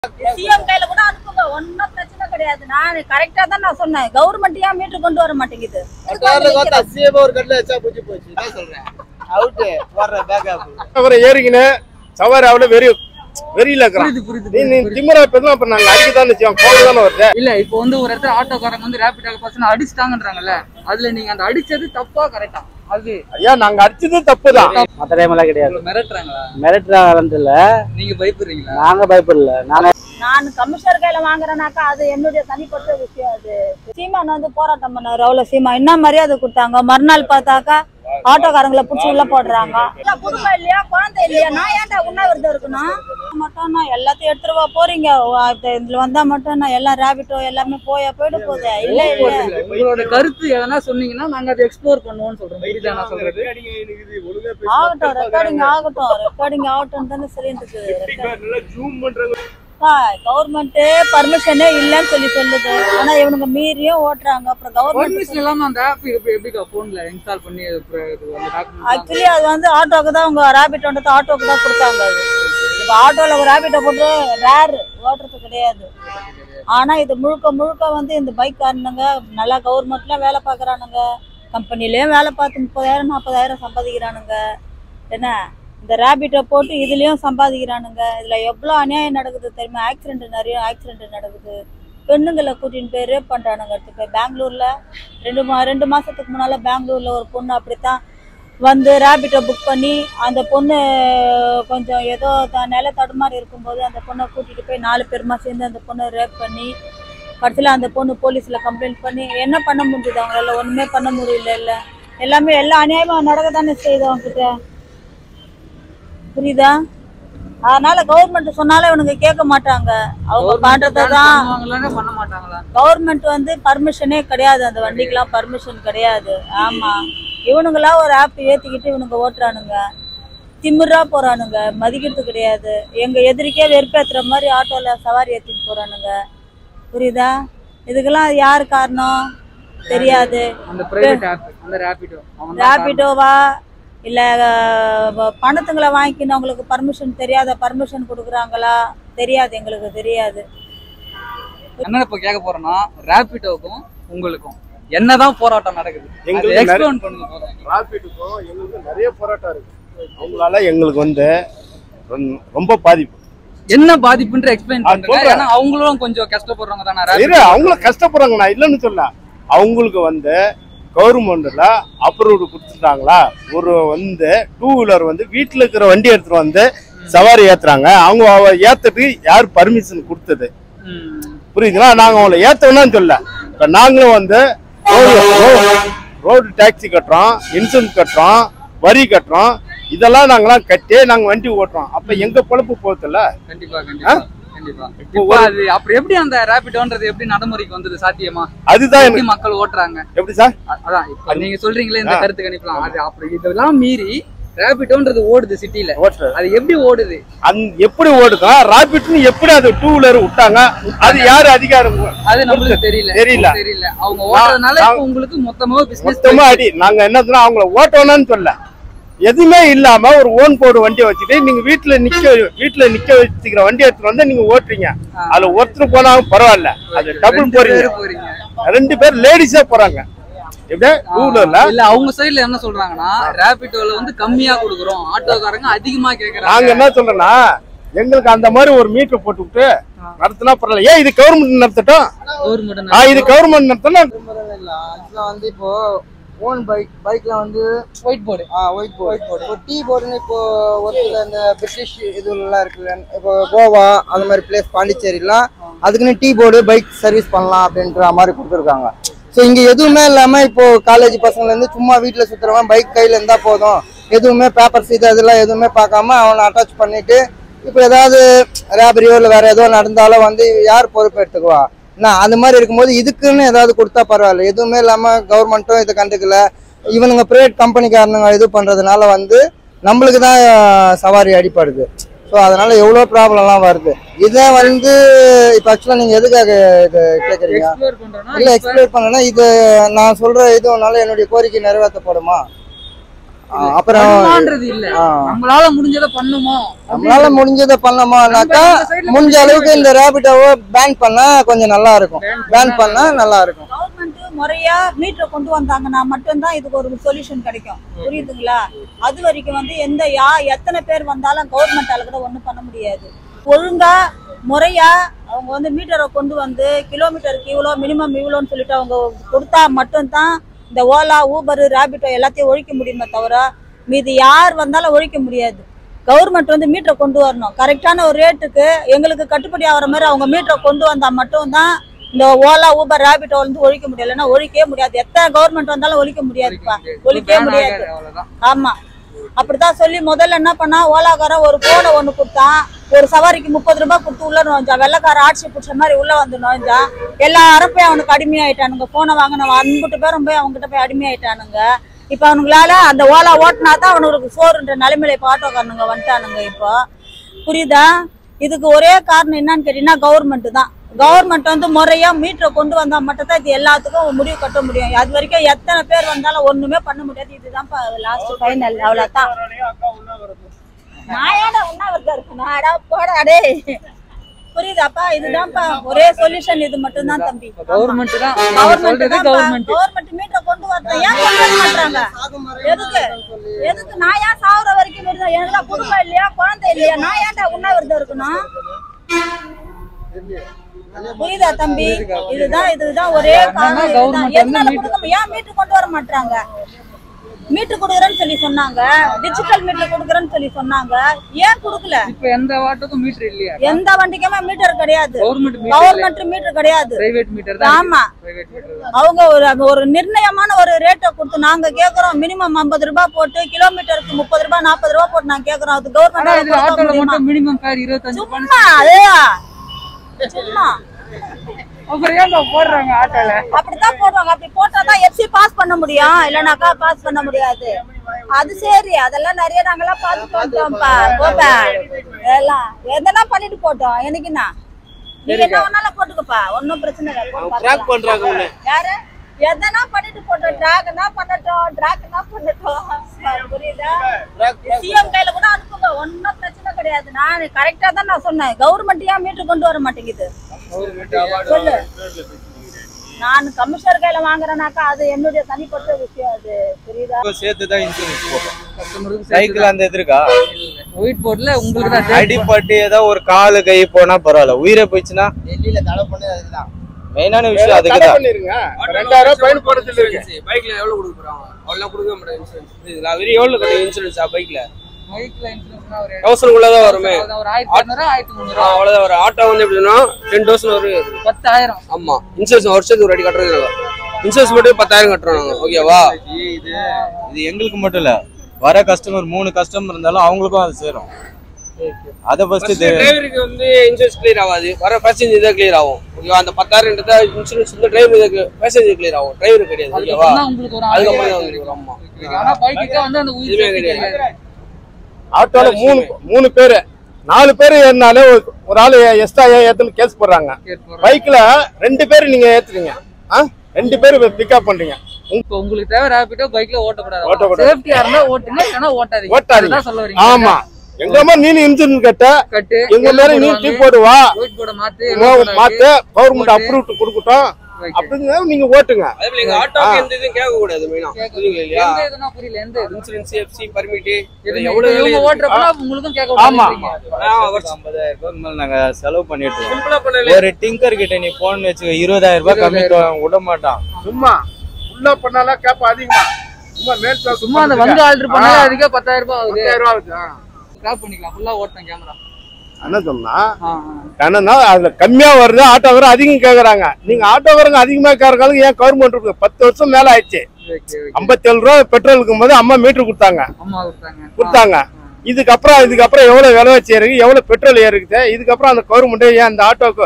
CM கையில கூட அனுப்புங்க ஒன்னும் பிரச்சனை கிடையாது நான் கரெக்டா தான் நான் சொன்னேன் கவர்மெண்ட் ஏன் மீட்டர் கொண்டு வர மாட்டேங்குது கார்ல பார்த்தா சிஎம் ஒரு கட்டில வச்சா புடிச்சு போச்சு என்ன சொல்றேன் அவுட்டு வர்ற பேக்கப் அவரை ஏறிக்கின்னு சவாரி அவள வெறி வெறியில இருக்கிறான் புரியுது புரியுது நீ நீ புரியுது. திமிரா பேசலாம் அப்ப நாங்க அடிக்கத்தானே செய்வோம் கோவம் தானே வருது இல்ல இப்போ வந்து ஒரு இடத்துல ஆட்டோக்காரங்க வந்து ரேபிட் பர்சன் அடிச்சிட்டாங்கன்றாங்கல்ல அதுல நீங்க அந்த அடிச்சது தப்பா கரெக்டா அது ஐயா நாங்க அடிச்சது தப்புதான் மற்ற டைம்லாம் கிடையாது உங்களை மிரட்டுறாங்களா மிரட்டுறாங்க இல்ல நீங்க பயப்படுறீங்களா நாங்க பயப்படல நாங்க நான் கமிஷனர் கையில வாங்குறேனாக்கா அது என்னுடைய தனிப்பட்ட விஷயம் அது சீமான் வந்து போராட்டம் பண்ணாரு அவ்வளவு சீமா என்ன மரியாதை கொடுத்தாங்க மறுநாள் பார்த்தாக்கா ஆட்டோக்காரங்களை புடிச்சு உள்ள போடுறாங்க இல்ல, குடும்பம் இல்லையா குழந்தை இல்லையா நான் ஏன்டா உண்ணாவிரதம் இருக்கணும் மட்டும் நான் எல்லாத்தையும் எடுத்துட்டு வா போறீங்க வா, இப்ப இதுல வந்தா மட்டும் நான் எல்லாம் ரேபிட்டோ எல்லாமே போயா போயிட போகுது இல்ல இல்ல உங்களோட கருத்து எதனா சொன்னீங்கன்னா நாங்க அதை எக்ஸ்ப்ளோர் பண்ணுவோம்னு சொல்றோம் புரியுதா நான் சொல்றது ஆகட்டும் ரெக்கார்டிங் ஆகட்டும் ரெக்கார்டிங் ஆகட்டும் தானே சொல்லிட்டு இருக்கு கவர்மெண்ட் பர்மிஷனே இல்லைன்னு சொல்லி சொல்லுது ஆனா இவனுங்க மீறியும் ஓட்டுறாங்க அப்புறம் கவர்மெண்ட் பர்மிஷன் இல்லாம அந்த ஆப் எப்படி எப்படிக்கா போன்ல இன்ஸ்டால் பண்ணி அது அப்புறம் இது அந்த document ஆக்சுவலி அது வந்து ஆட்டோக்கு தான் உங்க ரேபிட் வந்து ஆட்டோக்கு தான் கொடுத்தாங்க அது இப்போ ஆட்டோல ஒரு ரேபிட்டை போட்டு ரேர் ஓட்டுறது கிடையாது ஆனா இது முழுக்க முழுக்க வந்து இந்த பைக் காரணங்க நல்லா கவர்மெண்ட்ல வேலை பார்க்கறானுங்க கம்பெனிலயும் வேலை பார்த்து முப்பதாயிரம் நாற்பதாயிரம் சம்பாதிக்கிறானுங்க என்ன இந்த ரேபிட்டை போட்டு இதுலயும் சம்பாதிக்கிறானுங்க இதுல எவ்வளவு அநியாயம் நடக்குது தெரியுமா ஆக்சிடென்ட் நிறைய ஆக்சிடென்ட் நடக்குது பெண்ணுங்களை கூட்டின்னு போய் ரேப் பண்றானுங்க எடுத்து போய் பெங்களூர்ல ரெண்டு மா ரெண்டு மாசத்துக்கு முன்னால பெங்களூர்ல ஒரு பொண்ணு அப்படித்தான் வந்து ரேபிட்டை புக் பண்ணி அந்த பொண்ணு கொஞ்சம் ஏதோ த- நில தடுமாறி இருக்கும்போது அந்த பொண்ணை கூட்டிட்டு போய் நாலு பேருமா சேர்ந்து அந்த பொண்ணை ரேப் பண்ணி கடைசியில் அந்த பொண்ணு போலீஸ்ல கம்ப்ளைண்ட் பண்ணி என்ன பண்ண முடியுது அவங்களால ஒண்ணுமே பண்ண முடியல இல்ல எல்லாமே எல்லா அநியாயமும் நடக்க தானே செய்யுது அவங்க கிட்ட புரியுதா அதனால கவர்மெண்ட் சொன்னாலும் இவனுங்க கேட்க மாட்டாங்க அவங்க Government பண்றதை ban தான் பண்ணுவாங்களான்னு பண்ண மாட்டாங்களா கவர்மெண்ட் வந்து பர்மிஷனே கிடையாது அந்த வண்டிக்கெல்லாம் பர்மிஷன் கிடையாது ஆமா இவனுங்களா ஒரு ஆப் ஏத்திக்கிட்டு இவனுங்க ஓட்டுறானுங்க திமிரா போறானுங்க மதிக்கிறது கிடையாது எங்க எதிரிக்கே வெறுப்பேத்துற மாதிரி ஆட்டோல சவாரி ஏத்திட்டு போறானுங்க புரியுதா இதுக்கெல்லாம் யார் காரணம் தெரியாது அந்த பிரைவேட் ஆப் அந்த ரேபிடோ ரேபிடோவா இல்ல அஹ், பணத்துங்களை வாங்கிக்கினவங்களுக்கு பர்மிஷன் தெரியாத பர்மிஷன் கொடுக்குறாங்களா தெரியாது எங்களுக்கு தெரியாது என்ன இப்ப கேட்க போறேன்னா ரேபிடோக்கும் உங்களுக்கும் என்னதான் போராட்டம் நடக்குது எங்களுக்கு நிறைய- எக்ஸ்பிளைன் பண்ணுங்க போதும். டிராபிக்குக்கும் எங்களுக்கு நிறைய போராட்டம் இருக்கு அவங்களால எங்களுக்கு வந்து ரொம்ப- ரொம்ப பாதிப்பு என்ன பாதிப்புன்ற எக்ஸ்பிளைன் அது பண்ணுங்க சொல்றேன். ஏன்னா அவங்களும் கொஞ்சம் கஷ்டப்படுறவங்க தானே சரி rapido. அவங்களும் கஷ்டப்படுறாங்க நான் இல்லைன்னு சொல்ல அவங்களுக்கு வந்து கவர்மெண்ட்ல அப்ரூவ்டு கொடுத்துட்டாங்களா ஒரு வந்து டூ வீலர் வந்து வீட்டில் இருக்கிற வண்டி எடுத்துட்டு வந்து சவாரி ஏத்துறாங்க அவங்க அவ ஏத்துட்டு யார் பர்மிஷன் கொடுத்தது ம். புரியுதுங்களா நாங்க அவங்கள ஏத்தணும்னு சொல்ல இப்ப நாங்களும் வந்து ரோடு டாக்ஸி கட்டுறோம் இன்சூரன்ஸ் கட்டுறோம் வரி கட்டுறோம் இதெல்லாம் நாங்களாம் கட்டி நாங்க வண்டி ஓட்டுறோம் அப்ப எங்க பொழப்பு போகுதுல்ல கண்டிப்பா கண்டிப்பா கண்டிப்பா இப்போ அது அப்புறம் எப்படி அந்த ரேபிடோன்றது எப்படி நடைமுறைக்கு வந்தது சாத்தியமா அதுதான் எப்படி எனக்கு மக்கள் ஓட்டுறாங்க எப்படி சார் அ- அதான் இப்ப நீங்க சொல்றீங்களே இந்த ஆ. கருத்து கணிப்பலாம் அது அப்புறம் இதெல்லாம் மீறி ரேபிடோன்றது ஓடுது சிட்டில ஓட்டுறது அது எப்படி ஓடுது அந் எப்படி ஓடுதா ராபிட்னு எப்படி அது டூ வீலர் விட்டாங்க அது யாரு அதிகாரம் அது நம்மளுக்கு தெரியல தெரியல. தெரியல அவங்க ஓட்டுறதுனால நான்- இப்ப உங்களுக்கு மொத்தமா பிசினஸ் மொத்தமா அடி நாங்க என்னதுன்னா அவங்கள ஓட்டணும்னு சொல்ல எதுவுமே இல்லாம ஒரு ஓன் போர்டு வண்டியை வச்சுட்டு நீங்க வீட்டுல நிக்க வீட்டுல நிக்க வச்சுக்கிற வண்டி எடுத்துட்டு வந்து நீங்க ஓட்டுறீங்க அதுல ஒருத்தர் போனாலும் பரவாயில்ல அது டபுள் போறீங்க போறீங்க ரெண்டு பேர் லேடிஸா போறாங்க எப்படியா டூ வீலர்ல இல்ல அவங்க சைடுல என்ன சொல்றாங்கன்னா ரேபிடோல வந்து கம்மியா கொடுக்குறோம் ஆட்டோக்காரங்க அதிகமா நாங்க கேக்குறாங்க என்ன சொல்றோம்னா எங்களுக்கு அந்த மாதிரி ஒரு மீட்டர் போட்டுவிட்டு நடத்தினா பரவாயில்ல ஏன் இது கவர்மெண்ட் நடத்தட்டும் கவர்மெண்ட் ஆ இது கவர்மெண்ட் நடத்தினா ஆக்சுவலா வந்து இப்போ ஓன் பைக் பைக்ல வந்து white board ah white board white board இப்போ டீ போர்டுன்னு இப்போ ஒரு சில இந்த பிரிட்டிஷ் இதுலாம் இருக்குல்ல இப்போ கோவா அந்த மாதிரி பிளேஸ் பாண்டிச்சேரிலாம் அதுக்குன்னு டீ போர்டு பைக் சர்வீஸ் பண்ணலாம் அப்படின்ற மாதிரி கொடுத்துருக்காங்க ஸோ இங்கே எதுவுமே இல்லாமல் இப்போ காலேஜ் பசங்கலேருந்து சும்மா வீட்டில் சுற்றுறவன் பைக் கையில் இருந்தால் போதும் எதுவுமே பேப்பர்ஸ் இது அதெல்லாம் எதுவுமே பார்க்காம அவனை அட்டாச் பண்ணிட்டு இப்போ ஏதாவது ரேபரியோ இல்லை வேற ஏதோ நடந்தாலும் வந்து யார் பொறுப்பு எடுத்துக்குவா என்ன அந்த மாதிரி இருக்கும்போது இதுக்குன்னு ஏதாவது கொடுத்தா பரவாயில்ல எதுவுமே இல்லாமல் கவர்மெண்ட்டும் இதை கண்டுக்கல இவனுங்க ப்ரைவேட் கம்பெனிக்காரனுங்க இது பண்ணுறதுனால வந்து நம்மளுக்கு தான் சவாரி அடிப்படுது ஸோ அதனால எவ்வளோ ப்ராப்ளம்லாம் வருது இதை வந்து இப்போ ஆக்சுவலாக நீங்கள் எதுக்காக இது கேட்குறீங்க எக்ஸ்ப்ளோர் பண்றோம்னா இல்லை இப்ப- எக்ஸ்பிளைன் பண்ணனா இது நான் சொல்கிற இதுனால என்னுடைய கோரிக்கை நிறைவேற்றப்படுமா ஆ, அப்புறம் பண்ணுமான்றது இல்ல ஆ, நம்மளால முடிஞ்சதை பண்ணுமோ நம்மளால முடிஞ்சதை பண்ணலாமானாக்கா நம்ம இந்த side ல முடிஞ்ச அளவுக்கு இந்த ரேபிட்டோவை பேன் பண்ணா கொஞ்சம் நல்லா இருக்கும் பேன் பண்ணா நல்லா இருக்கும் கவர்மெண்ட் முறையா மீட்டரை கொண்டு வந்தாங்கன்னா மட்டும்தான் இதுக்கு ஒரு சொல்யூஷன் கிடைக்கும் புரியுதுங்களா அது வரைக்கும் வந்து எந்த யா எத்தனை பேர் வந்தாலும் கவர்மெண்டால கூட ஒண்ணும் பண்ண முடியாது ஒழுங்கா முறையா அவங்க வந்து மீட்டரை கொண்டு வந்து கிலோமீட்டருக்கு இவ்வளோ மினிமம் இவ்வளோன்னு சொல்லிட்டு அவங்க கொடுத்தா மட்டும்தான் இந்த ஓலா ஊபர் ரேபிட்டோ எல்லாத்தையும் ஒழிக்க முடியுமே தவிர மீதி யார் வந்தாலும் ஒழிக்க முடியாது கவர்மெண்ட் வந்து மீட்டரை கொண்டு வரணும் கரெக்டான ஒரு ரேட்டுக்கு எங்களுக்கு கட்டுப்படி ஆகிற மாதிரி அவங்க மீட்டரை கொண்டு வந்தால் மட்டும்தான் இந்த ஓலா ஊபர் ரேபிட்டோ வந்து ஒழிக்க முடியல இல்லைன்னா ஒழிக்கவே முடியாது எத்தனை கவர்மெண்ட் வந்தாலும் ஒழிக்க முடியாதுப்பா ஒழிக்கவே ban முடியாது ஆகாது, அவ்வளவுதான் ஆமா அப்படிதான் சொல்லி முதல்ல என்ன பண்ணா ஓலாக்காரன் ஒரு போனை ஒண்ணு கொடுத்தான் ஒரு சவாரிக்கு முப்பது ரூபாய் கொடுத்து உள்ள நுழைஞ்சான் வெள்ளக்கார ஆட்சி பிடிச்ச மாதிரி உள்ள வந்து நுழைஞ்சான் எல்லாரும் போய் அவனுக்கு அடிமையாயிட்டானுங்க போனை வாங்கின அன்புட்டு பேரும் போய் அவங்ககிட்ட போய் அடிமையாயிட்டானுங்க இப்ப அவனுங்களால அந்த ஓலா ஓட்டினா தான் அவனுக்கு சோறுன்ற நிலைமையில இப்ப ஆட்டோக்காரனுங்க வந்துட்டானுங்க இப்போ புரியுதா இதுக்கு ஒரே காரணம் என்னன்னு கேட்டீங்கன்னா கவர்மெண்ட் தான் கவர்மெண்ட் வந்து முறையா மீட்டரை கொண்டு வந்தா மட்டும் தான் இது எல்லாத்துக்கும் முடிவு கட்ட முடியும் அது வரைக்கும் எத்தனை பேர் வந்தாலும் ஒண்ணுமே பண்ண முடியாது இதுதான் லாஸ்ட் ஃபைனல் அவ்வளவுதான் நான் ஏடா உண்ணாவிரதம் இருக்கு நாடா போடா டேய் புரியுதாப்பா இதுதான்ப்பா ஒரே சொல்யூஷன் இது மட்டும்தான் தம்பி கவர்மெண்ட் தான் அவங்க கவர்மெண்ட் சொல்றது தான் கவர்மெண்ட் கவர்மெண்ட் மீட்டரை கொண்டு வரட்டும் ஏன் கொண்டு வர மாட்டாங்க எதுக்கு எதுக்கு நான் ஏன் சாகுற வரைக்கும் விடுதேன் எனக்கு குடும்பம் இல்லையா குழந்தை இல்லையா நான் ஏன்டா உண்ணாவிரதம் இருக்கணும் புரியுதா தம்பி இதுதான் இதுதான் ஒரே காரணம் இதுதான். government வந்து எதனால மீட்டு- கொடுக்க ஏன் மீட்டு கொண்டு வர மாட்டாங்க மீட்டு கொடுக்குறேன்னு சொல்லி சொன்னாங்க டிஜிட்டல் மீட்டர் கொடுக்குறேன்னு சொல்லி சொன்னாங்க ஏன் கொடுக்கல இப்ப எந்த வாட்டுக்கும் மீட்டர் இல்லையா எந்த வண்டிக்குமே மீட்டர் கிடையாது கவர்மெண்ட் மீட்டர் கவர்மெண்ட் மீட்டர் கிடையாது பிரைவேட் மீட்டர் தான் ஆமா பிரைவேட் மீட்டர் அவங்க ஒரு ஒரு நிர்ணயமான ஒரு ரேட்டை கொடுத்து நாங்க கேக்குறோம் மினிமம் ஐம்பது ரூபாய் போட்டு கிலோமீட்டருக்கு முப்பது ரூபாய் நாற்பது ரூபாய் போட்டு நாங்க கேக்குறோம் அது ஆனா இதுல ஆட்டோல கவர்மெண்ட் மட்டும் மினிமம் ஃபேர் இருபத்தஞ்சு ரூபாய் சும்மா அதேயா சும்மா அப்புறம் ஏன் போடுறாங்க ஆட்டோல அப்படித்தான் போடுவாங்க அப்படி போட்டாதான் எஃப்சி பாஸ் பண்ண முடியும் இல்லனாக்கா பாஸ் பண்ண முடியாது அது சரி அதெல்லாம் நிறைய நாங்கெல்லாம் பார்த்துட்டு வந்தோம்ப்பா போப்பா எல்லாம் எதனா பண்ணிட்டு போட்டோம் எனக்குண்ணா நீங்க என்ன வேணாலும் போட்டுக்கப்பா ஒன்னும் பிரச்சனை இல்லை போட்டு பார்த்துக்கலாம். யாரு எதனா பண்ணிட்டு போட்டோம் டிராக்னா பண்ணட்டும் டிராக்னா பண்ணட்டும் புரியுதா சிஎம் கையில கூட அனுப்புங்க ஒன்னும் பிரச்சனை கிடையாது நான் கரெக்டா தான் நான் சொன்னேன் கவர்மெண்ட் ஏன் மீட்டர் கொண்டு வர மாட்டேங்குது சொல்லு நான் கமிஷனர் கையில வாங்குறேனாக்கா அது என்னுடைய தனிப்பட்ட விஷயம் அது புரியுதா சேர்த்து தான் இன்சூரன்ஸ் போடும் கஸ்டமருக்கு சைக்கிள் அந்த இது இருக்கா ஒயிட் போர்ட்ல உங்களுக்கு தான் அடிப்பட்டு ஏதோ ஒரு காலு கை போனா பரவாயில்ல உயிரை போயிடுச்சுன்னா டெல்லியில தடை பண்ணது அதுதான் மெயினான விஷயம் தடை அதுக்குதான் பண்ணிருங்க ரெண்டாயிரம் ரூபாய் ஃபைன் போட சொல்லிருக்கு பைக்ல எவ்வளவு கொடுக்க போறாங்க அவ்வளவு கொடுக்க மாட்டேன் இன்சூரன்ஸ் இதுல வெறும் எவ்வளவு கட்டும் இன்சூரன்ஸா பைக்ல பைக்ல இன்சூரன்ஸ்னா ஒரு தௌசண்ட் உள்ளதான் வருமே ஒரு ஆயிரத்தி இரநூறு ஆயிரத்தி ஆ, முந்நூறு அவ்வளவுதான் வரும் ஆட்டோ வந்து எப்படின்னா டென் தௌசண்ட் வரும் பத்தாயிரம் ஆமா இன்சூரன்ஸ் வருஷத்துக்கு ஒரு அடி கட்டுறது இல்ல. இன்சூரன்ஸ் மட்டும் பத்தாயிரம் கட்டுறோம் நாங்க ஓகேவா இது இது எங்களுக்கு மட்டும் இல்ல வர கஸ்டமர் மூணு கஸ்டமர் இருந்தாலும் அவங்களுக்கும் அது சேரும் அதை ஃபர்ஸ்ட் டிரைவருக்கு வந்து இன்சூரன்ஸ் கிளியர் ஆகாது வர பேசஞ்சர் தான் கிளியர் ஆகும் ஓகேவா அந்த பத்தாயிரம்ன்றத இன்சூரன்ஸ் வந்து டிரைவர் பேசஞ்சர் கிளியர் ஆகும் டிரைவர் கிடையாது ஓகேவா அதுக்கப்புறம் தான் உங்களுக்கு ஒரு அதுக்கப்புறம் தான் ஆயிரம் உங்களுக்கு ஆமா ஆனா பைக்குக்கு வந்து அந்த உயிர் இதுவே safety கிடையாது. கிடையாது ஆட்டோல மூணு மூணு பேரு நாலு பேர் ஏறினாலே ஒரு- ஒரு ஆளு எக்ஸ்ட்ரா ஏத்துன்னு கேஸ் போடுறாங்க கேட்போம் பைக்ல ரெண்டு பேர் நீங்க ஏத்துறீங்க ஆ ரெண்டு பேர் பிக்கப் பண்றீங்க இப்போ உங்களுக்கு தேவை ரேபிட்டோ பைக்ல ஓட்டக்கூடாது ஓட்டக்கூடாது. சேஃப்டியா இருந்தா ஓட்டுங்க இல்லைன்னா ஓட்டாதீங்க ஓட்டாதீங்க. அதுதான் சொல்ல வரீங்க ஆமா எங்க அம்மா நீ இன்சூரன்ஸ் கட்ட கட்டு எங்க மேல நீ டீ போடுவா ஒயிட் போர்டை மாத்து உங்க மாத்த கவர்மெண்ட் அப்ரூவ் கொடுக்கட்டும் அப்படிங்க நீங்க ஓட்டுங்க அதே போல எங்க ஆட்டோக்கு எந்த இதுவும் கேட்க கூடாது மெயினா புரியுங்களா இல்லையா எந்த இதுனா புரியல எந்த இது இன்சூரன்ஸ் எஃப்சி பர்மிட் எதுவுமே எவ்வளவு இவங்க வேலை ஓட்டுறப்ப உங்களுக்கும் கேட்க ஆமா. விடாதீங்க ஐம்பதாயிரம் ரூபாய்க்கு மேல நாங்க செலவு பண்ணிட்டு இருக்கோம். சிம்பிளா பண்ணல ஒரு டிங்கர் கிட்ட நீ போன் வச்சுக்க இருபதாயிரம் ரூபாய் கம்மி தொ- விட மாட்டான் சும்மா உள்ள பண்ணாலும் கேப்ப அதிகமா சும்மா மேல் class சும்மா அந்த பண்ணுங்க. வந்து ஆல்டர் பண்ணா ஆ. அதுக்கே பத்தாயிரம் ரூபாய் ஆகுது பத்தாயிரம் ரூபா ஆகுது. ஆ. கிராப் பண்ணிக்கலாம் ஃபுல்லா ஓட்டணும் கேமரா என்ன சொன்னா என்னன்னா அதுல கம்மியா வருது ஆட்டோக்காரங்க அதிகம் கேக்குறாங்க நீங்க ஆட்டோக்காரங்க அதிகமா கேக்குறாங்க ஏன் கவர்மெண்ட் இருக்கு பத்து வருஷம் மேல ஆயிடுச்சு ஓகே ஓகே ஐம்பத்தி ஏழு ரூபா பெட்ரோல் இருக்கும் போது அம்மா மீட்டர் கொடுத்தாங்க அம்மா கொடுத்தாங்க கொடுத்தாங்க இதுக்கப்புறம் இதுக்கப்புறம் எவ்வளவு விலைவாசி ஏறுது எவ்வளவு பெட்ரோல் ஏறுக்குது இதுக்கப்புறம் அந்த கவர்மெண்ட் ஏன் அந்த ஆட்டோக்கு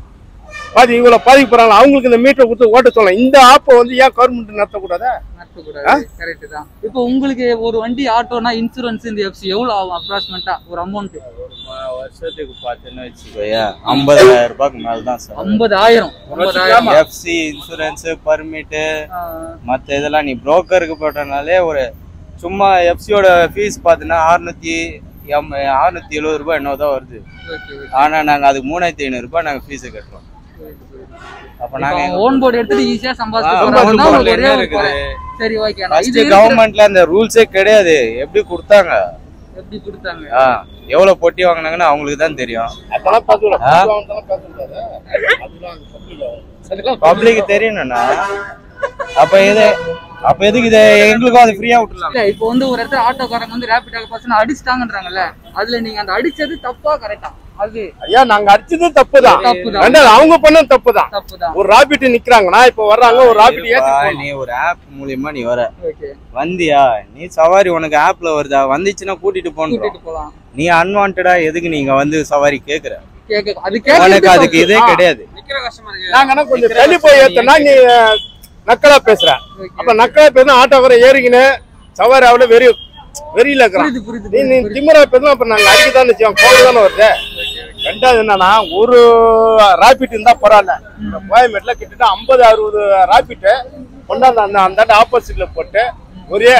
பாதி இவ்வளவு பாதிக்கப்படுறாங்க அவங்களுக்கு இந்த மீட்டர் கொடுத்து ஓட்ட சொல்லலாம் இந்த ஆப்பை வந்து ஏன் கவர்மெண்ட் நடத்தக்கூடாதா நடத்தக்கூடாது கரெக்ட் தான் இப்போ உங்களுக்கு ஒரு வண்டி ஆட்டோனா இன்சூரன்ஸ் இந்த எஃப்சி எவ்வளவு ஆகும் அப்ராக்சிமேட்டா ஒரு அமௌண்ட் வருஷத்துக்கு பார்த்தேன்னு வச்சுக்கோயா ஐம்பதாயிரம் ரூபாய்க்கு மேல தான் சார் ஐம்பதாயிரம் ஐம்பதாயிரம் எஃப்சி இன்சூரன்ஸ் பர்மிட் மத்த இதெல்லாம் நீ புரோக்கருக்கு போட்டனாலே ஒரு சும்மா எஃப்சியோட ஃபீஸ் பார்த்தீங்கன்னா அறுநூத்தி எம் அறுநூத்தி எழுபது ரூபாய் என்னவோ தான் வருது ஓகே ஆனா நாங்க அதுக்கு மூணாயிரத்தி ஐநூறு ரூபாய் நாங்க ஃபீஸ் கட்டுறோம் அப்ப நாங்க எங்க ஓன் போர்டு எடுத்துட்டு ஈஸியா ஆ, சம்பாதிச்சு own போறாங்க board ல ஒரே என்ன ஒரு இருக்குது? குறை. சரி ஓகே ஃபர்ஸ்ட் கவர்மெண்ட்ல அந்த ரூல்ஸே கிடையாது எப்படி கொடுத்தாங்க எப்படி கொடுத்தாங்க ஆ, எவ்வளவு பொட்டி வாங்கினாங்கன்னு அவங்களுக்கு தான் தெரியும் அதெல்லாம் பார்த்துக்கலாம் ஆ? அதெல்லாம் பார்த்துக்கூடாது அதெல்லாம் public. பப்ளிக் தெரியணும்னா அப்ப இது அப்ப எதுக்கு இதை எங்களுக்கும் அது ஃப்ரீயா விட்டுலாம் இல்ல இப்போ வந்து ஒரு இடத்துல ஆட்டோக்காரங்க வந்து ரேபிட் பர்சன் அடிச்சிட்டாங்கன்றாங்கல்ல அதுல நீங்க அந்த அடிச்சது தப்பா கரெக்டா அது ஐயா நாங்க அடிச்சது தப்புதான் தப்புதான். ரெண்டாவது அவங்க பண்ணது தப்புதான் தப்புதான் ஒரு ராபிட் நிக்கிறாங்கன்னா இப்ப வர்றாங்க ஒரு ராபிட் ஏத்தி இருப்பா, போகணும். நீ ஒரு ஆப் மூலியமா நீ வர ஓகே வந்தியா நீ சவாரி உனக்கு ஆப்ல வருதா வந்துச்சுன்னா கூட்டிட்டு போன்றோம் கூட்டிட்டு போலாம் நீ அன்வான்டா எதுக்கு நீங்க வந்து சவாரி கேக்குற கேக்க அது உனக்கு கேட்கறது அதுக்கு இதே ஆ. கிடையாது நிக்கிற கஷ்டமா இருக்கு நாங்கன்னா கொஞ்சம் தள்ளி போய் ஏத்தனா நீ அஹ், நக்கலா பேசுற அப்ப நக்கலா பேசுனா ஆட்டோக்கார ஏறிக்கின்னு சவாரி அவ்வளவு வெறி வெறியில இருக்கிறான் புரியுது புரியுது நீ நீ புரியுது. திமிரா பேசுனா அப்ப நாங்க அடிக்கத்தானே செய்வோம் கோவில் தானே வருது ரெண்டாவது என்னன்னா ஒரு ராபிட் இருந்தா பரவாயில்ல இந்த கோயம்பேட்டில் கிட்டத்தட்ட ஐம்பது அறுபது ராபிட்டு கொண்டாந்து அந்த அந்த ஆப்போசிட்ல போட்டு ஒரே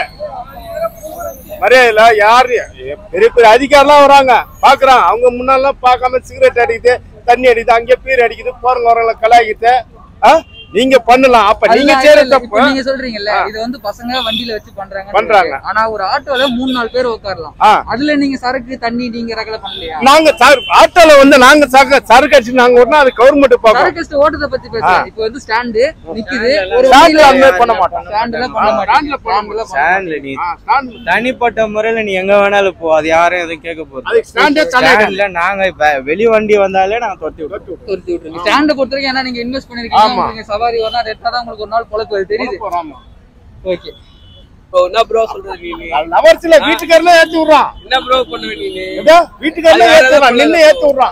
மரியாதையில யாரு பெரிய பெரிய அதிகாரிலாம் வராங்க பாக்குறாங்க அவங்க முன்னாலாம் பார்க்காம சிகரெட் அடிக்குது தண்ணி அடிக்குது அங்கேயே பீர் அடிக்குது போறவங்க வரவங்கள கலாய்க்குது ஆ? நீங்க பண்ணலாம் அப்ப நீங்க அதுதான் செய்யற இல்ல, இப்ப தப்பு நீங்க சொல்றீங்கல்ல இது வந்து பசங்க வண்டியில வச்சு பண்றாங்க பண்றாங்க. ஆனா ஒரு ஆட்டோல மூணு நாலு பேர் உட்காரலாம் ஆ. அதுல நீங்க சரக்கு தண்ணி நீங்க ரகல பண்ணலையா நாங்க சார் ஆட்டோல வந்து நாங்க சரக்கு சரக்கு அடிச்சு நாங்க ஓட்டினா அது கவர்மெண்ட் பார்க்கும் சரக்கு வச்சுட்டு ஓட்டத்தை பத்தி பேசுறேன் இப்போ வந்து ஸ்டாண்டு நிக்குது ஒரு ஸ்டாண்ட்ல அந்த மாதிரி பண்ண மாட்டோம் ஸ்டாண்ட்ல பண்ண மாட்டாங்க ஸ்டாண்ட்ல பண்ண ஸ்டாண்ட்ல நீ ஆ, stand தனிப்பட்ட முறையில நீ எங்க வேணாலும் போ அது யாரும் எதுவும் கேட்க போறது அதுக்கு ஸ்டாண்டே தலையிட ஸ்டாண்ட்ல நாங்க இப்ப வெளி வண்டி வந்தாலே நாங்க தொட்டி விட்டுருவோம் துரத்தி விட்டுருங்க ஸ்டாண்ட பொறுத்த வரைக்கும் ஏன்னா நீங்க இன்வெஸ்ட் பண்ணிருக்கீங்க ஆமா. உங்களுக்கு சவாரி வரலாம் ரெட்டா தான் உங்களுக்கு ஒரு நாள் பொழப்பு அது தெரியுது போறாமா ஓகே இப்போ என்ன ப்ரோ சொல்றது நீ நீ? லவர்ஸ்ல வீட்டுக்காரல ஏத்தி விடுறான் என்ன ப்ரோ பண்ணுவ நீ நீ? ஏதோ வீட்டுக்காரல அது வேற ஏத்தி விடுறான் ஏதாவது நின்னு ஏத்தி விடுறான்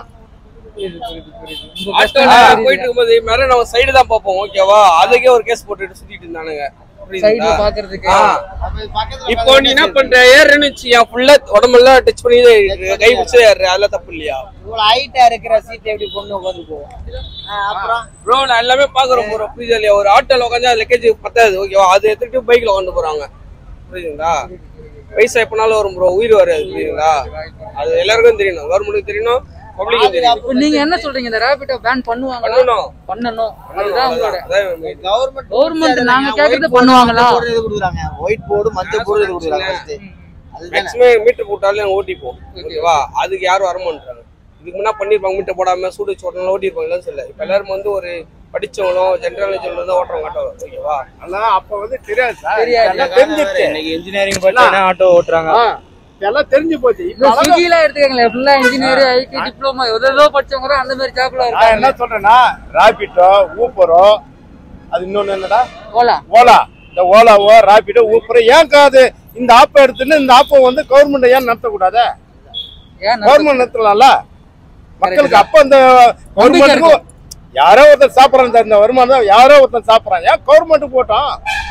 ஆட்டோல போயிட்டு இருக்கும்போது மேல நம்ம சைடு தான் பார்ப்போம் ஓகேவா அதுக்கே ஒரு கேஸ் போட்டுட்டு சுத்திட்டு இருந்தானுங்க சைடுல புரியுதுங்களா? பாக்குறதுக்கு ஆ. இப்போ நீ என்ன பண்ற ஏறுன்னு வச்சியா ஃபுல்லா உடம்பெல்லாம் டச் பண்ணி தான் ஏறு. கை பிடிச்சு ஏறு அதெல்லாம் தப்பு இல்லையா இவ்வளவு ஹைட்டா இருக்கிற சீட் எப்படி பொண்ணு உட்காந்து போவோம் அப்புறம் ப்ரோ நான் எல்லாமே பாக்குறேன் ப்ரோ புரியுதா இல்லையா ஒரு ஆட்டோல உட்காந்து லக்கேஜ் பத்தாது ஓகேவா அது எடுத்துட்டு பைக்ல உட்காந்து போறாங்க புரியுதுங்களா பைசா எப்பனாலும் வரும் ப்ரோ உயிர் வராது புரியுதுங்களா அது எல்லாருக்கும் தெரியணும் கவர்மெண்ட்டுக்கு தெரியணும் பப்ளிக்கும் தெரியணும் இப்போ நீங்க என்ன சொல்றீங்க இந்த ரேபிட்டோ பேன் பண்ணுவாங்களா பண்ணணும் பண்ணணும் அதுதான் உங்களோட அதான் main. கவர்மெண்ட் கவர்மெண்ட் நாங்க கேக்குறது பண்ணுவாங்களா இது கொடுக்குறாங்க ஒயிட் போர்டு மஞ்சள் போர்டு இது கொடுக்குறாங்க first. அதுதானே மேக்ஸிமம் மீட்டர் போட்டாலும் நாங்க ஓட்டிப்போம் ஓகேவா அதுக்கு யாரும் வரமாட்டாங்க இதுக்கு முன்னா பண்ணிருப்பாங்க மீட்டர் போடாம சூடு வச்சு ஓட்டணும் ஓட்டிருப்பாங்க சொல்ல இப்ப எல்லாரும் வந்து ஒரு படிச்சவங்களும் ஜென்ரல் நாலேஜ் தான் ஓட்டுறவங்க ஆட்டோ ஓகேவா அதெல்லாம் அப்ப வந்து தெரியாது சார் தெரியாது. எல்லாம் தெரிஞ்சிருச்சு இன்னைக்கு இன்ஜினியரிங் படிச்சா ஆட்டோ ஓட்டுறாங்க ஆ, இதெல்லாம் தெரிஞ்சு போச்சு இப்ப இந்த அழகா- ஸ்விக்கில எடுத்துக்கங்களேன் ஃபுல்லா இன்ஜினியர் ஐடி டிப்ளமா ஏதோ படிச்சவங்க தான் அந்த மாதிரி ஜாப்ல நான் இருக்காங்க என்ன சொல்றேன்னா ராபிட்டோ ஊப்பரோ அது இன்னொன்னு என்னடா போல ஓலா இந்த ஓலாவோ ராபிடோ ஊப்பரோ ஏன் காது இந்த ஆப்பை எடுத்துன்னு இந்த ஆப்பை வந்து கவர்மெண்ட் ஏன் நடத்தக்கூடாது ஏன் கவர்மெண்ட் நடத்தலாம்ல மக்களுக்கு அப்ப அந்த கவர்மெண்ட்டுக்கு யாரோ ஒருத்தர் சாப்பிடறான் இந்த வருமானம் யாரோ ஒருத்தர் சாப்பிடறான் ஏன் கவர்மெண்ட் போட்டோம்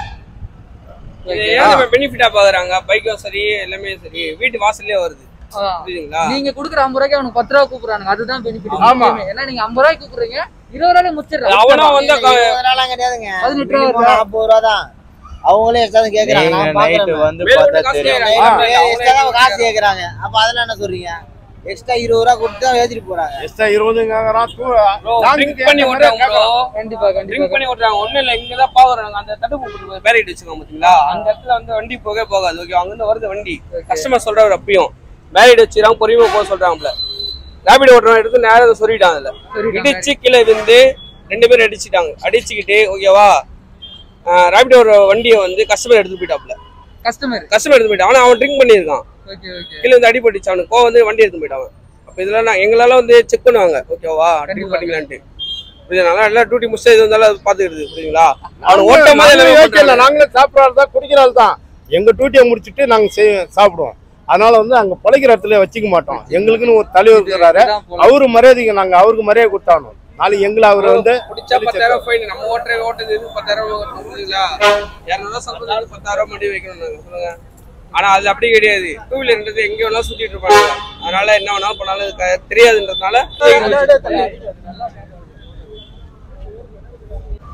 இது ஏன் நம்ம பெனிஃபிட்டா பாக்குறாங்க பைக்கும் சரி எல்லாமே சரி வீட்டு வாசல்லே வருது ஆ. புரியுதுங்களா நீங்க குடுக்குற ஐம்பது ரூபாய்க்கு அவனுக்கு பத்து ரூபா கூப்பிடுறாங்க அதுதான் பெனிஃபிட் ஆமா. ஏன்னா நீங்க ஐம்பது ரூபாய்க்கு கூப்பிடுறீங்க இருபது ரூபாய் முடிச்சிடுறாங்க அவனா வந்து இருபது நாளாம் கிடையாதுங்க பதினெட்டு ரூபா minimum நாற்பது ரூபா தான் அவங்களே எக்ஸ்ட்ரா கேக்குறாங்க நீங்க நான் நைட்டு பாக்குறேன் வந்து மேல பார்த்தா விட்டு காசு தெரியும் கேக்குறாங்க. எக்ஸ்ட்ரா காசு கேக்குறாங்க அப்ப அதெல்லாம் என்ன சொல்றீங்க எக்ஸ்ட்ரா இருபது ரூபா கொடுத்து தான் ஏத்திட்டு போறாங்க எக்ஸ்ட்ரா இருபதுங்கிறான் Bro, drink பண்ணி ஓட்டுறாங்க bro. கண்டிப்பா ட்ரிங்க் கண்டிப்பா பண்ணி ஓட்டுறாங்க ஒண்ணும் இல்ல இங்கதான் பாக்குறாங்க அந்த தடுப்பு போட்டு பேரிட் வச்சுக்கோங்க பாத்தீங்களா அந்த இடத்துல வந்து வண்டி போகவே போகாது ஓகே அங்க இருந்து வருது வண்டி கஸ்டமர் சொல்றாரு அப்பயும் பேரிட் வச்சுறாங்க பொறுமையா போக சொல்றாங்கல்ல ரேபிட் ஓட்டுறவன் எடுத்து நேரம் சொல்லிட்டான் அதுல சொல்லிட்டாங்க. இடிச்சு கீழே விழுந்து ரெண்டு பேரும் அடிச்சுட்டாங்க அடிச்சுக்கிட்டு ஓகேவா ரேபிட் ஒரு வண்டியை வந்து கஸ்டமர் எடுத்து போயிட்டாப்ல கஸ்டமர் கஸ்டமர் எடுத்து போயிட்டான் ஆனா அவன் ட்ரிங்க் பண்ணியிருக்கான் ஓகே ஓகே கீழே வந்து அடிபட்டுச்சு அவனுக்கு கோவம் வந்து வண்டி எடுத்து போயிட்டான் அப்ப இதெல்லாம் நான் எங்களால வந்து செக் பண்ணுவாங்க ஓகேவா ட்ரிங்க் கண்டிப்பா. பண்ணிக்கலான்ட்டு புரியுதுனால எல்லாம் டியூட்டி முடிச்சு இது வந்தாலும் அது பாத்துக்கிடுது புரியுங்களா அவன் ஓட்டும் போது எல்லாமே யோசிக்கல பண்றாங்க. நாங்களே சாப்பிடறாள் தான் குடிக்கிறாள் தான் எங்க டியூட்டியை முடிச்சுட்டு நாங்க செய்- சாப்பிடுவோம் அதனால வந்து அங்க பழைக்கிற இடத்துல வச்சுக்க மாட்டோம் எங்களுக்குன்னு ஒரு தலைவர் இருக்கிறாரு இதுதான் போல. அவரு மரியாதைக்கு நாங்க அவருக்கு மரியாதை கொடுத்தாகணும் நாளைக்கு எங்களை அவர் வந்து பிடிச்சா பத்தாயிரம் ஃபைன் நம்ம ஓட்டுற ஓட்டுறது இது பத்தாயிரம் ரூபாய் வரணும், புரியுதுங்களா இரநூறுவா சம்பளம் பத்தாயிரம் மணி வைக்கணும் நாங்க சொல்லுங்க ஆனா அது அப்படி கிடையாது டூ வீலர்ன்றது எங்க வேணாலும் சுத்திட்டு இருப்பாங்க அதனால என்ன வேணாலும் பண்ணாலும் அது க- தெரியாதுன்றதுனால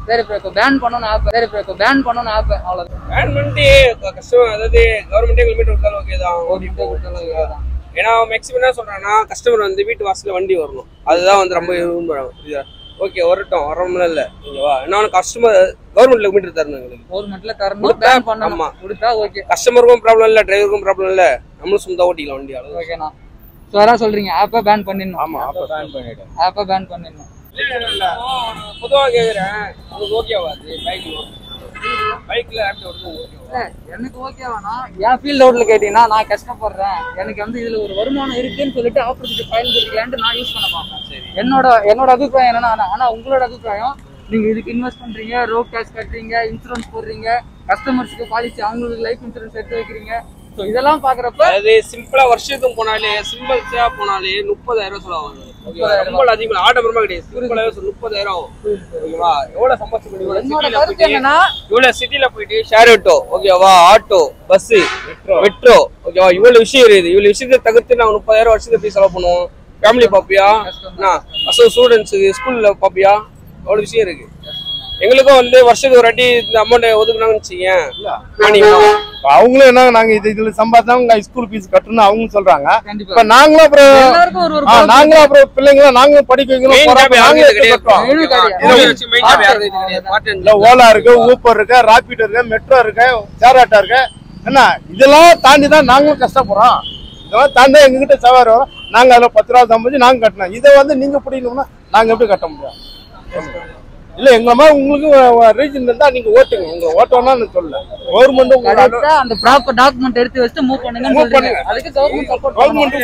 சரி ப்ரோ இப்போ பேன் பண்ணணும் ஆப் சரி ப்ரோ இப்போ பேன் பண்ணணும் ஆப் அவ்வளோதான் பேன் பண்ணிட்டு கஸ்டமர் அதாவது கவர்மெண்ட்டே கிலோமீட்டர் கொடுத்தாலும் ஓகே தான் ஓடிட்டு கொடுத்தாலும் okay தான். ஏன்னா மேக்ஸிமம் என்ன சொல்றாங்கன்னா கஸ்டமர் வந்து வீட்டு வாசல்ல வண்டி வரணும் அதுதான் வந்து ரொம்ப விரும்புறாங்க புரியுதா ஓகே வரட்டும் வரணும்னு இல்லை ஓகேவா என்ன கஸ்டமர் கவர்மெண்ட் கிலோமீட்டர் தரணும் எங்களுக்கு கவர்மெண்ட்ல தரணும் கொடுத்தா- பேன் பண்ணணும் ஆமா. கொடுத்தா ஓகே கஸ்டமருக்கும் ப்ராப்ளம் இல்லை டிரைவருக்கும் ப்ராப்ளம் இல்லை நம்மளும் சொந்தம் ஓட்டிக்கலாம் வண்டி அவ்வளோ ஓகேண்ணா ஸோ அதான் சொல்றீங்க ஆப்பை பேன் பண்ணிடணும் ஆமா அப்ப பேன் பண்ணிட்டேன் ஆப்பை பேன் பண்ணிடணும் பொதுவாக கேட்குறேன் உங்களுக்கு ஓகேவா அது பைக் பைக்கில் ஆப்ட் வருது ஓகேவா இல்ல, எனக்கு ஓகேவானா என் ஃபீல்ட் அவுட்ல கேட்டீங்கன்னா நான் கஷ்டப்படுறேன் எனக்கு வந்து இதுல ஒரு வருமானம் இருக்குன்னு சொல்லிட்டு ஆப்பர்ச்சுனிட்டி பயன்படுத்திக்கலான்ட்டு நான் யூஸ் பண்ண பார்ப்பேன் என்னோட என்னோட அபிப்பிராயம் என்னன்னா ஆனா- ஆனா உங்களோட அபிப்பிராயம் நீங்க இதுக்கு இன்வெஸ்ட் பண்றீங்க ரோட் டேக்ஸ் கட்டுறீங்க இன்சூரன்ஸ் போடுறீங்க கஸ்டமர்ஸ்க்கு பாலிசி அவங்களுக்கு லைஃப் இன்சூரன்ஸ் எடுத்து வைக்கிறீங்க ஸோ இதெல்லாம் பாக்குறப்ப அதாவது சிம்பிளா வருஷத்துக்கு போனாலே சிம்பிள்ஸா போனாலே முப்பதாயிரம் செலவாகும் ஓகேவா ரொம்ப அதிகம் ஆடம்பரமா கிடையாது சிம்பிளாவே முப்பதாயிரம் ஆகும் ஓகேவா எவ்வளவு சம்பாதிச்சு முடியும் என்னோட சிட்டில கருத்து போயிட்டு என்னன்னா இவ்வளவு சிட்டில போயிட்டு ஷேர் ஆட்டோ ஓகேவா ஆட்டோ பஸ் மெட்ரோ ஓகேவா இவ்வளவு விஷயம் இருக்குது இவ்வளவு விஷயத்தை தவிர்த்து நாங்க முப்பதாயிரம் வருஷத்துக்கு போய் செலவு பண்ணுவோம் ஃபேமிலி பாப்பியா என்ன அசோ ஸ்டூடெண்ட்ஸுக்கு ஸ்கூல்ல பாப்பியா அவ்வளவு விஷயம் இருக்கு எங்களுக்கும் வந்து வருஷத்துக்கு ஒரு வாட்டி இந்த அமௌண்ட் ஒதுக்குனாங்கன்னு வச்சுக்கேன் இப்ப அவங்களும் என்ன நாங்க இது இதுல சம்பாதிச்சா உங்க ஸ்கூல் ஃபீஸ் கட்டணும் அவங்க சொல்றாங்க கண்டிப்பா இப்ப நாங்களும் அப்புறம் எல்லாருக்கும் ஒரு ஒரு ஆ, நாங்களும் அப்புறம் பிள்ளைங்களும் நாங்களும் படிக்க வைக்கணும் Main போறப்ப job நாங்களும் யாருக்கும் எடுத்து கிடையாது. கட்டுறோம். Main கிடையாது. இதை வச்சு main job யாருக்கும் இது கிடையாது. Part time இல்ல ஓலா இருக்கு ஊப்பர் இருக்கு ராபிட் இருக்கு மெட்ரோ இருக்கு சேராட்டா இருக்கு என்ன இதெல்லாம் தாண்டி தான் நாங்களும் கஷ்டப்படுறோம் இதெல்லாம் தாண்டி தான் எங்ககிட்ட சவாரி வரும் நாங்க அதுல பத்து ரூபா சம்பாதிச்சு நாங்க கட்டணும் இதை வந்து நீங்க பிடிக்கணும்னா நாங்க எப்படி கட்ட முடியும் இல்ல எங்க மாதிரி உங்களுக்கு ரீசன் இருந்தா நீங்க ஓட்டுங்க உங்க ஓட்டோம்னா சொல்லல கவர்மெண்ட் உங்க கரெக்டா அந்த ப்ராப்பர் டாக்குமெண்ட் எடுத்து வச்சுட்டு மூவ் பண்ணுங்கன்னு Move சொல்றீங்க பண்ணுங்க. அதுக்கு கவர்மெண்ட் சப்போர்ட் கவர்மெண்ட்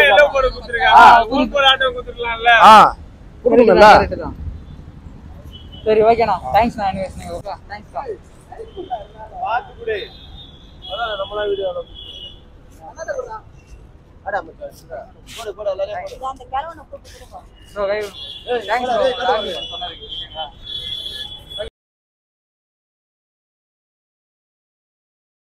ஆ கொடுக்கணும்ல சரி ஓகேண்ணா தேங்க்ஸ் நான் இன்வெஸ்ட் நீங்க ஓகே தேங்க்ஸ் தான் அந்த கிழவனை கூப்பிட்டு ப்ரோ தேங்க்ஸ் ப்ரோ சொன்னதுக்கு